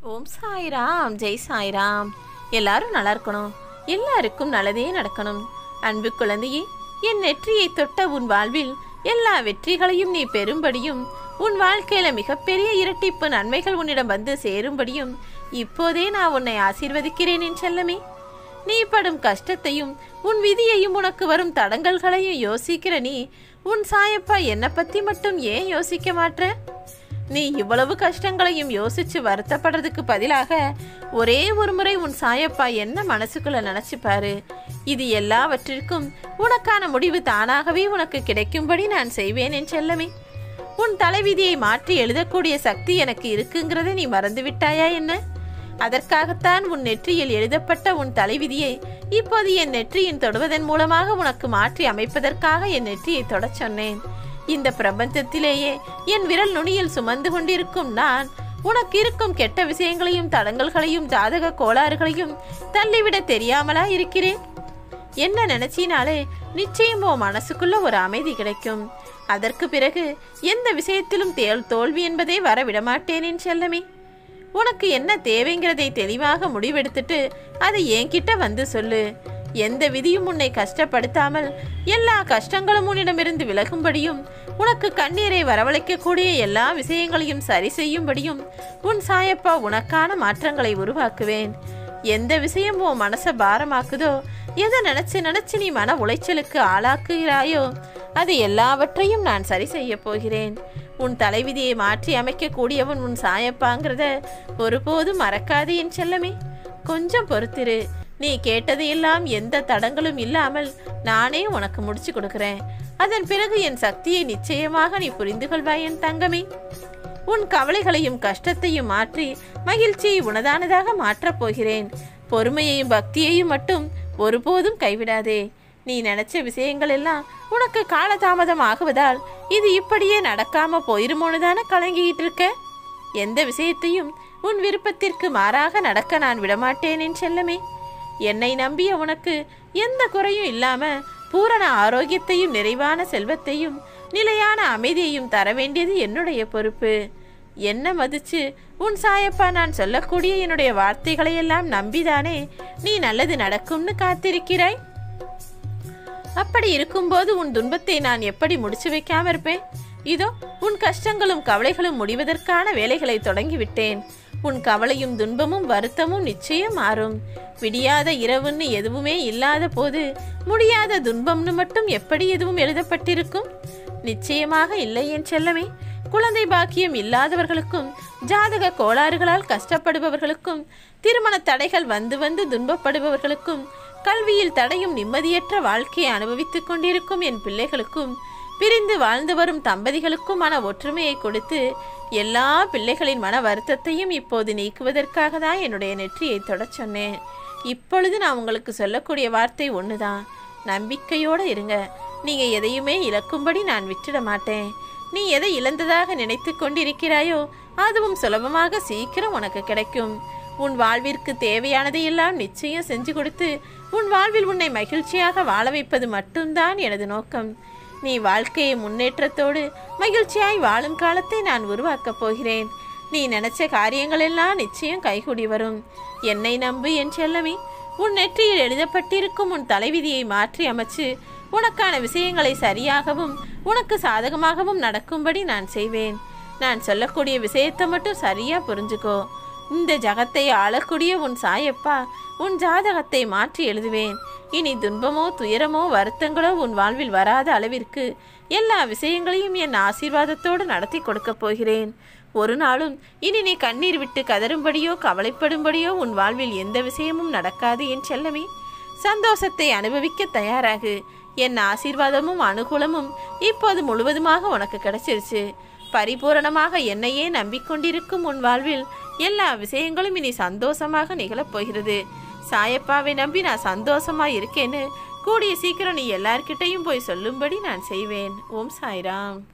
ஓம் சாய்ராம் ஜெய் சாய்ராம் எல்லாரும் நல்லா இருக்கணும் எல்லாருக்கும் நல்லதே நடக்கணும் அன்பு குழந்தையே என் நெற்றியை தொட்ட உன் வாழ்வில் எல்லா வெற்றிகளையும் நீ பெறும்படியும் உன் வாழ்க்கையில மிகப்பெரிய இரட்டிப்பு நன்மைகள் உன்னிடம் வந்து சேரும்படியும் இப்போதே நான் உன்னை ஆசீர்வதிக்கிறேன் என் செல்லமே நீ படும் கஷ்டத்தையும் உன் விதியையும் உனக்கு வரும் தடங்கல்களையும் யோசிக்கிற நீ உன் சாயப்பா என்னை பத்தி மட்டும் ஏன் யோசிக்க மாட்ற நீ இவ்வளவு கஷ்டங்களையும் யோசிச்சு வருத்தப்படுறதுக்கு பதிலாக ஒரே ஒரு முறை உன் சாயப்பா என்ன மனசுக்குள்ள நினைச்சு பாரு இது எல்லாவற்றிற்கும் உனக்கான முடிவு தானாகவே உனக்கு கிடைக்கும்படி நான் செய்வேன் என் செல்லமே உன் தலைவிதியை மாற்றி எழுதக்கூடிய சக்தி எனக்கு இருக்குங்கிறத நீ மறந்து விட்டாயா என்ன அதற்காகத்தான் உன் நெற்றியில் எழுதப்பட்ட உன் தலைவிதியை இப்போது என் நெற்றியின் தொடுவதன் மூலமாக உனக்கு மாற்றி அமைப்பதற்காக என் நெற்றியை தொடச் சொன்னேன் இந்த பிரபஞ்சத்திலேயே என் விரல் நுனியில் சுமந்து கொண்டிருக்கும் நான் உனக்கு இருக்கும் கெட்ட விஷயங்களையும் தடங்கல்களையும் ஜாதக கோளாறுகளையும் தள்ளிவிட தெரியாமலா இருக்கிறேன் என்ன நினைச்சினாலே நிச்சயம் உன் மனசுக்குள்ள ஒரு அமைதி கிடைக்கும் அதற்கு பிறகு எந்த விஷயத்திலும் தேல் தோல்வி என்பதே வர விடமாட்டேனேன் செல்லமே உனக்கு என்ன தேவைங்கிறதை தெளிவாக முடிவெடுத்துட்டு அதை என்கிட்ட வந்து சொல்லு எந்த விதியும் உன்னை கஷ்டப்படுத்தாமல் எல்லா கஷ்டங்களும் உன்னிடமிருந்து விலகும்படியும் உனக்கு கண்ணீரை வரவழைக்கக்கூடிய எல்லா விஷயங்களையும் சரி செய்யும்படியும் உன் சாயப்பா உனக்கான மாற்றங்களை உருவாக்குவேன் எந்த விஷயம் உன் மனசை பாரமாக்குதோ எதை நினைச்சு நினைச்சு நீ மன உளைச்சலுக்கு ஆளாக்குகிறாயோ அது எல்லாவற்றையும் நான் சரி செய்ய போகிறேன் உன் தலைவிதியை மாற்றி அமைக்கக்கூடியவன் உன் சாயப்பாங்கிறத ஒருபோதும் மறக்காது என் செல்லமே கொஞ்சம் பொறுத்திரு நீ கேட்டதையெல்லாம் எந்த தடங்களும் இல்லாமல் நானே உனக்கு முடிச்சு கொடுக்கிறேன் அதன் பிறகு என் சக்தியை நிச்சயமாக நீ புரிந்து கொள்வாய் என் தங்கமே உன் கவலைகளையும் கஷ்டத்தையும் மாற்றி மகிழ்ச்சியை உனதானதாக மாற்றப் போகிறேன் பொறுமையையும் பக்தியையும் மட்டும் ஒருபோதும் கைவிடாதே நீ நினைச்ச விஷயங்கள் எல்லாம் உனக்கு காலதாமதம் ஆகுவதால் இது இப்படியே நடக்காம போயிருமோன்னு தானே கலங்கிட்டு இருக்க எந்த விஷயத்தையும் உன் விருப்பத்திற்கு மாறாக நடக்க நான் விடமாட்டேன் என் செல்லமே என்னை நம்பிய உனக்கு எந்த குறையும் இல்லாம பூரண ஆரோக்கியத்தையும் நிறைவான செல்வத்தையும் நிலையான அமைதியையும் தர வேண்டியது என்னுடைய பொறுப்பு என்ன மதிச்சு உன் சாயப்பா நான் சொல்லக்கூடிய என்னுடைய வார்த்தைகளையெல்லாம் நம்பிதானே நீ நல்லது நடக்கும்னு காத்திருக்கிறாய் அப்படி இருக்கும்போது உன் துன்பத்தை நான் எப்படி முடிச்சு வைக்காம இருப்பேன் இதோ உன் கஷ்டங்களும் கவலைகளும் முடிவதற்கான வேலைகளை தொடங்கிவிட்டேன் உன் கவலையும் துன்பமும் வருத்தமும் நிச்சயம் மாறும் விடியாத இரவுன்னு எதுவுமே இல்லாத போது முடியாத துன்பம்னு மட்டும் எப்படி எதுவும் எழுதப்பட்டிருக்கும் நிச்சயமாக இல்லை என் செல்லமே குழந்தை பாக்கியம் இல்லாதவர்களுக்கும் ஜாதக கோளாறுகளால் கஷ்டப்படுபவர்களுக்கும் திருமண தடைகள் வந்து வந்து துன்பப்படுபவர்களுக்கும் கல்வியில் தடையும் நிம்மதியற்ற வாழ்க்கையை அனுபவித்துக் கொண்டிருக்கும் என் பிள்ளைகளுக்கும் பிரிந்து வாழ்ந்து வரும் தம்பதிகளுக்குமான ஒற்றுமையை கொடுத்து எல்லா பிள்ளைகளின் மன வருத்தத்தையும் இப்போது நீக்குவதற்காக தான் என்னுடைய நெற்றியை தொடச் சொன்னேன் இப்பொழுது நான் உங்களுக்கு சொல்லக்கூடிய வார்த்தை ஒண்ணுதான் நம்பிக்கையோடு இருங்க நீங்க எதையுமே இழக்கும்படி நான் விட்டுட மாட்டேன் நீ எதை இழந்ததாக நினைத்து கொண்டிருக்கிறாயோ அதுவும் சுலபமாக சீக்கிரம் உனக்கு கிடைக்கும் உன் வாழ்விற்கு தேவையானதையெல்லாம் நிச்சயம் செஞ்சு கொடுத்து உன் வாழ்வில் உன்னை மகிழ்ச்சியாக வாழ வைப்பது மட்டும்தான் எனது நோக்கம் நீ வாழ்க்கையை முன்னேற்றத்தோடு மகிழ்ச்சியாய் வாழும் காலத்தை நான் உருவாக்கப் போகிறேன் நீ நினைச்ச காரியங்கள் எல்லாம் நிச்சயம் கைகூடி வரும் என்னை நம்பு என் செல்லமே உன் நெற்றியில் எழுதப்பட்டிருக்கும் உன் தலைவிதியை மாற்றி அமைச்சு உனக்கான விஷயங்களை சரியாகவும் உனக்கு சாதகமாகவும் நடக்கும்படி நான் செய்வேன் நான் சொல்லக்கூடிய விஷயத்தை மட்டும் சரியா புரிஞ்சுக்கோ இந்த ஜகத்தை ஆளக்கூடிய உன் சாயப்பா உன் ஜாதகத்தை மாற்றி எழுதுவேன் இனி துன்பமோ துயரமோ வருத்தங்களோ உன் வாழ்வில் வராத அளவிற்கு எல்லா விஷயங்களையும் என் ஆசீர்வாதத்தோடு நடத்தி கொடுக்கப் போகிறேன் ஒரு நாளும் இனி நீ கண்ணீர் விட்டு கதறும்படியோ கவலைப்படும்படியோ உன் வாழ்வில் எந்த விஷயமும் நடக்காது என் செல்லமே சந்தோஷத்தை அனுபவிக்க தயாராகு என் ஆசீர்வாதமும் அனுகூலமும் இப்போது முழுவதுமாக உனக்கு கிடைச்சிருச்சு பரிபூரணமாக என்னையே நம்பிக்கொண்டிருக்கும் உன் வாழ்வில் எல்லா விஷயங்களும் இனி சந்தோஷமாக நிகழப் போகிறது சாயப்பாவை நம்பி நான் சந்தோஷமா இருக்கேன்னு கூடிய சீக்கிரம் நீ எல்லார்கிட்டையும் போய் சொல்லும்படி நான் செய்வேன் ஓம் சாய்ராம்